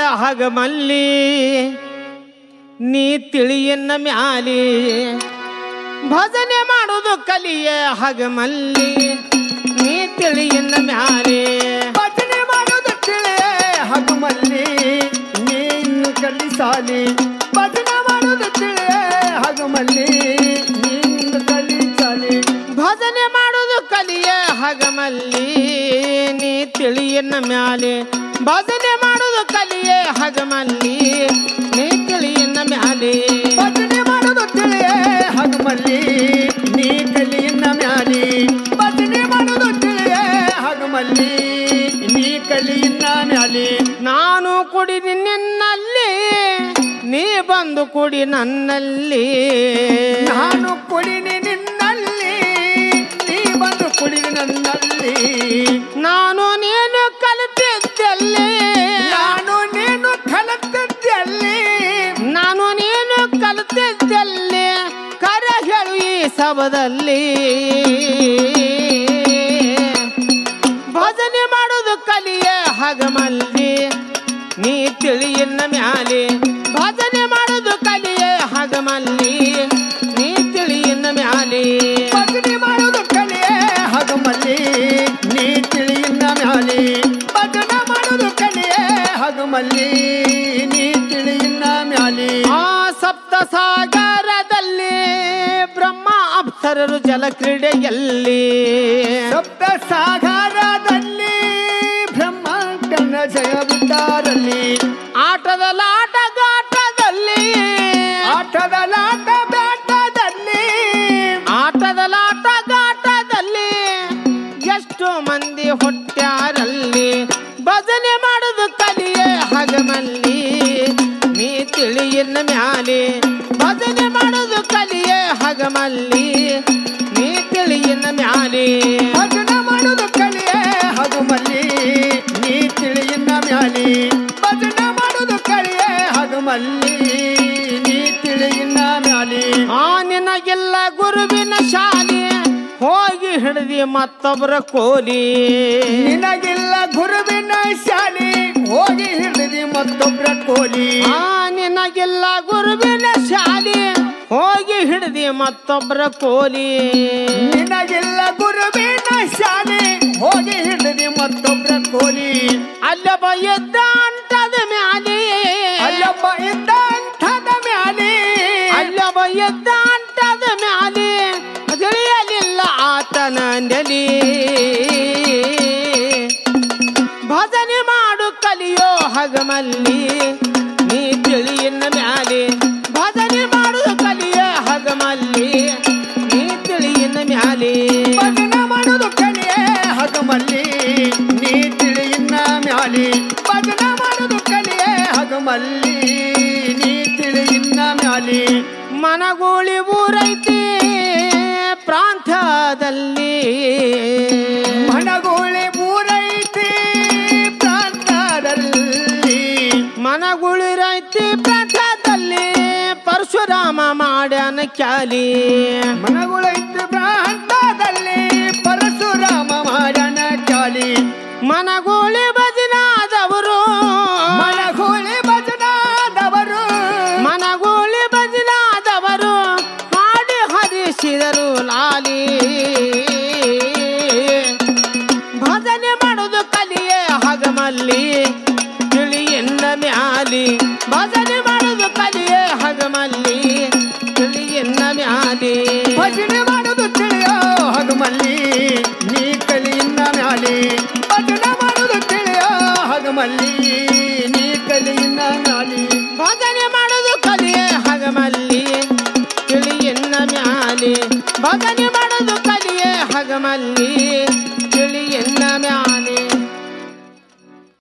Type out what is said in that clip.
ಹಗಮಲ್ಲಿ ನೀ ತಿಳಿಯನ್ನ ಮ್ಯಾಲಿ ಭಜನೆ ಮಾಡುವುದು ಕಲಿಯ ಹಗಮಲ್ಲಿ ನೀ ತಿಳಿಯನ್ನ ಮ್ಯಾಲಿ ಭಜನೆ ಮಾಡೋದು ತಿಳೆ ಹಗಮಲ್ಲಿ ನೀನು ಕಲಿಸಾಲಿ ಭಜನೆ ಮಾಡೋದು ತಿಳೆ ಹಗಮಲ್ಲಿ ನೀನು ಕಲಿಸಾಲಿ ಭಜನೆ ಮಾಡುವುದು ಕಲಿಯ ಹಗಮಲ್ಲಿ ನೀ ತಿಳಿಯನ್ನ ಮ್ಯಾಲೆ ಭಜನೆ ಮಾಡುವುದು ಕಲಿಯ ಹಗಮಲ್ಲಿ ನೀ ತಿಳಿಯನ್ನ ಮ್ಯಾಲೆ ಭಜನೆ ಮಾಡೋದು ತಿಳೆ ಹಗಮಲ್ಲಿ ನೀ ಕಲಿಯನ್ನ ಮ್ಯಾಲಿ ಭಜನೆ ಮಾಡೋದು ತಿಳೆ ಹಗಮಲ್ಲಿ ನೀ ಕಲಿಯನ್ನ ಮ್ಯಾಲಿ ನಾನು ಕುಡಿ ನಿನ್ನಲ್ಲಿ ನೀ ಬಂದು ಕುಡಿ ನನ್ನಲ್ಲಿ ನಾನು ಕುಡಿನಿ ನಿನ್ನಲ್ಲಿ ನೀ ಬಂದು ಕುಡಿದಿ ನನ್ನಲ್ಲಿ ನಾನು ನೀನು ಕಲಿತಿದ್ದಲ್ಲಿ ನಾನು ನೀನು ಕಲತದ್ದಲ್ಲಿ ನಾನು ನೀನು ಕಲಿತಿದ್ದಲ್ಲಿ ಕರ ಹೇಳು ಈ ಸಭದಲ್ಲಿ ಭಜನೆ ಮಾಡೋದು ಕಲಿಯ ಹಗಮಲ್ಲಿ ನೀ ತಿಳಿಯನ್ನ ಮ್ಯಾಲೆ ಭಜನೆ ಮಾಡೋದು ಕಲಿಯ ಹಗಮಲ್ಲಿ ನೀ ತಿಳಿಯನ್ನ ಮ್ಯಾಲೆ ಭಜನೆ ಮಾಡೋದು ಕಲಿಯೇ ಹಗಮಲ್ಲಿ ನೀ ತಿಳಿಯನ್ನ ಮ್ಯಾಲಿ ಭಜನೆ ಮಾಡೋದು ಕಲಿಯೇ ಹಗಮಲ್ಲಿ ನೀ ತಿಳಿಯನ್ನ ಮ್ಯಾಲಿ ಆ ಸಪ್ತ ಸಾಗರದಲ್ಲಿ ಬ್ರಹ್ಮ ಅಪ್ಸರರು ಜಲಕ್ರೀಡೆಯಲ್ಲಿ ಸಪ್ತ ಸಾಗರದಲ್ಲಿ ಬ್ರಹ್ಮಾಂಡನ ಜಯ ಬಿದ್ದಾರಲ್ಲಿ ಆಟದಲಾಟಗಾಟದಲ್ಲಿ ಆಟದಲಾಟ ಬ್ಯಾಟದಲ್ಲಿ ಆಟದಲಾಟಗಾಟದಲ್ಲಿ ಎಷ್ಟು ಮಂದಿ ಹೊಟ್ಟ್ಯಾರಲ್ಲಿ ಭಜನೆ ಮಾಡುದು ಕಲಿಯೇ ಹಗಮಲ್ಲಿ ನೀ ತಿಳಿಯನ್ನ ಮ್ಯಾಲೆ ಭಜನೆ ಮಾಡುದು ಕಲಿಯೇ ಹಗಮಲ್ಲಿ ನೀ ತಿಳಿಯನ್ನ ಮ್ಯಾಲೆ ಭಜನೆ ಮಾಡೋದು ಕಲಿಯೇ ಹಗಮಲ್ಲಿ ನೀ ತಿಳಿಯನ್ನ ಮ್ಯಾಲಿ ಭಜನೆ ಮಾಡೋದು ಕಲಿಯೇ ಹಗಮಲ್ಲಿ ನೀ ತಿಳಿಯನ್ನ ಮ್ಯಾಲಿ ಆ ನಿನಗಿಲ್ಲ ಗುರುವಿನ ಶಾಲೆ ಹೋಗಿ ಹಿಡಿದಿ ಮತ್ತೊಬ್ಬರ ಕೋಲಿ ನಿನಗಿಲ್ಲ ಗುರುವಿನ ಶಾಲೆ ಹೋಗಿ ಹಿಡಿದಿ ಮತ್ತೊಬ್ರ ಕೋಲಿ ಆ ನಿನಗಿಲ್ಲ ಗುರುವಿನ ಶಾಲೆ ಹೋಗಿ ಹಿಡಿದಿ ಮತ್ತೊಬ್ಬರ ಕೋಲಿ ನಿನಗಿಲ್ಲ ಗುರುವಿನ ಶಾಲೆ ಹೋಗಿ ಹಿಡಿದಿ ಮತ್ತೊಬ್ರ ಕೋಲಿ ಅಲ್ಲೊಬ್ಬ ಎದ್ದ ಅಂಟದ ಮ್ಯಾಲೆ ಅಲ್ಲೊಬ್ಬ ಇದ್ದ ಅಂಥದ ಮ್ಯಾಲೆ ಅಲ್ಲೊಬ್ಬ ಎದ್ದ ಅಂಟದ ಮ್ಯಾಲೆ ತಿಳಿಯಲಿಲ್ಲ ಆತನ ನೆಲಿ ಭಜನೆ ಮಾಡು ಕಲಿಯೋ ಹಗಮಲ್ಲಿ ನೀ ತಿಳಿಯನ್ನ ಮ್ಯಾಲೆ ಭಜನೆ ಮಾಡುದು ಕಲಿಯೋ ಹಗಮಲ್ಲಿ ನೀ ತಿಳಿಯನ್ನ ಮ್ಯಾಲೆ ಭಜನೆ ಮಾಡೋದು ಕಲಿಯೇ ಹಗಮಲ್ಲಿ ನೀ ತಿಳಿಯನ್ನ ಮ್ಯಾಲಿ ಭಜನೆ ಮಾಡೋದು ಕಲಿಯೇ ಹಗಮಲ್ಲಿ ನೀ ತಿಳಿಯನ್ನ ಮ್ಯಾಲಿ ಮನಗೂಳಿ ಊರೈತಿ ಪ್ರಾಂತ್ಯದಲ್ಲಿ ಮನಗೋಳೆ ಊರೈತಿ ಪ್ರಾಂತದಲ್ಲಿ ಮನಗುಳಿರೈತಿ ಪ್ರಾಂತ್ಯದಲ್ಲಿ ಪರಶುರಾಮ ಮಾಡ್ಯಾನ ಕ್ಯಾಲಿ ಮನಗೋಳೈತಿ